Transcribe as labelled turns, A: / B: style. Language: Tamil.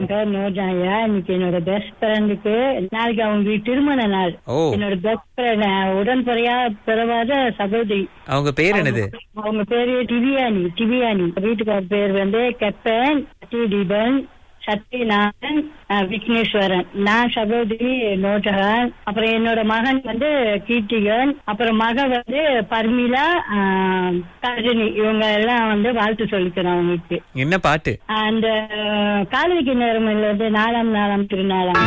A: என் பேர் நோஜாயா இன்னைக்கு என்னோட பெஸ்ட் ஃப்ரெண்டுக்கு நாளைக்கு அவங்க திருமண நாள்
B: ஓ
A: என்னோட பெஸ்ட் ஃப்ரெண்ட் உடன்பறையா பிறவாத சகோதரி
B: அவங்க பேர் என்னது
A: அவங்க பேரு டிவியானி டிவியானி வீட்டுக்கார பேர் வந்து கெப்பன் டி தீபன் சத்யநாதன் அஹ், விக்னேஸ்வரன் நான் சகோதரி நோட்டகன் அப்புறம் என்னோட மகன் வந்து கீர்த்திகன் அப்புறம் மக வந்து பர்மிளா அஹ், கஜினி இவங்க எல்லாம் வந்து வாழ்த்து சொல்லிக்கிறோம் அவங்களுக்கு
B: என்ன பாட்டு
A: அந்த காலிக்கு நேரம் இருந்து நாலாம் நாளாம் திருநாளாம்